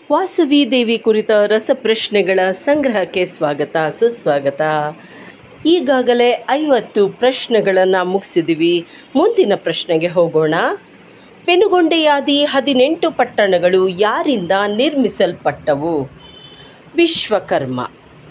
ವಾಸವಿ ದೇವಿ ಕುರಿತ ರಸಪ್ರಶ್ನೆಗಳ ಸಂಗ್ರಹಕ್ಕೆ ಸ್ವಾಗತ ಸುಸ್ವಾಗತ ಈಗಾಗಲೇ ಐವತ್ತು ಪ್ರಶ್ನೆಗಳನ್ನು ಮುಗಿಸಿದ್ದೀವಿ ಮುಂದಿನ ಪ್ರಶ್ನೆಗೆ ಹೋಗೋಣ ಪೆನುಗೊಂಡೆಯಾದಿ ಹದಿನೆಂಟು ಪಟ್ಟಣಗಳು ಯಾರಿಂದ ನಿರ್ಮಿಸಲ್ಪಟ್ಟವು ವಿಶ್ವಕರ್ಮ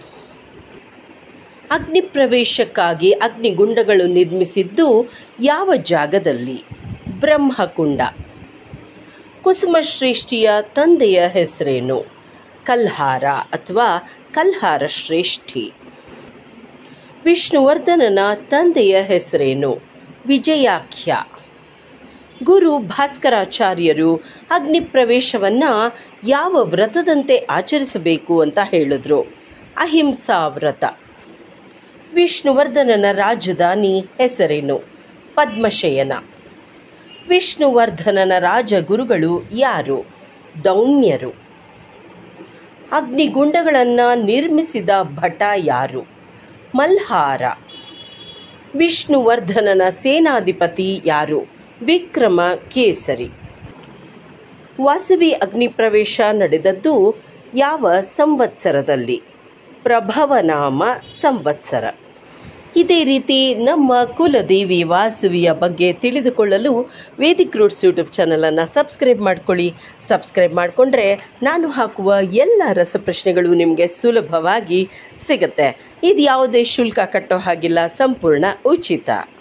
ಅಗ್ನಿ ಪ್ರವೇಶಕ್ಕಾಗಿ ಅಗ್ನಿಗುಂಡಗಳು ನಿರ್ಮಿಸಿದ್ದು ಯಾವ ಜಾಗದಲ್ಲಿ ಬ್ರಹ್ಮಕುಂಡ ಕುಸುಮಶ್ರೇಷ್ಠಿಯ ತಂದೆಯ ಹೆಸರೇನು ಕಲ್ಹಾರ ಅಥವಾ ಕಲ್ಹಾರ ಶ್ರೇಷ್ಠಿ ವಿಷ್ಣುವರ್ಧನನ ತಂದೆಯ ಹೆಸರೇನು ವಿಜಯಾಖ್ಯ ಗುರು ಭಾಸ್ಕರಾಚಾರ್ಯರು ಅಗ್ನಿ ಪ್ರವೇಶವನ್ನು ಯಾವ ವ್ರತದಂತೆ ಆಚರಿಸಬೇಕು ಅಂತ ಹೇಳಿದ್ರು ಅಹಿಂಸಾ ವ್ರತ ವಿಷ್ಣುವರ್ಧನನ ರಾಜಧಾನಿ ಹೆಸರೇನು ಪದ್ಮಶಯನ ವಿಷ್ಣುವರ್ಧನನ ರಾಜಗುರುಗಳು ಯಾರು ದೌಮ್ಯರು ಅಗ್ನಿಗುಂಡಗಳನ್ನು ನಿರ್ಮಿಸಿದ ಭಟ ಯಾರು ಮಲ್ಹಾರ ವಿಷ್ಣುವರ್ಧನನ ಸೇನಾಧಿಪತಿ ಯಾರು ವಿಕ್ರಮ ಕೇಸರಿ ವಾಸವಿ ಅಗ್ನಿಪ್ರವೇಶ ನಡೆದದ್ದು ಯಾವ ಸಂವತ್ಸರದಲ್ಲಿ ಪ್ರಭವನಾಮ ಸಂವತ್ಸರ ಇದೇ ರೀತಿ ನಮ್ಮ ಕುಲದೇವಿ ವಾಸವಿಯ ಬಗ್ಗೆ ತಿಳಿದುಕೊಳ್ಳಲು ವೇದಿಕ್ ರೂಟ್ಸ್ ಯೂಟ್ಯೂಬ್ ಚಾನಲನ್ನು ಸಬ್ಸ್ಕ್ರೈಬ್ ಮಾಡ್ಕೊಳ್ಳಿ ಸಬ್ಸ್ಕ್ರೈಬ್ ಮಾಡಿಕೊಂಡ್ರೆ ನಾನು ಹಾಕುವ ಎಲ್ಲ ರಸಪ್ರಶ್ನೆಗಳು ನಿಮಗೆ ಸುಲಭವಾಗಿ ಸಿಗುತ್ತೆ ಇದು ಯಾವುದೇ ಶುಲ್ಕ ಕಟ್ಟೋ ಹಾಗಿಲ್ಲ ಸಂಪೂರ್ಣ ಉಚಿತ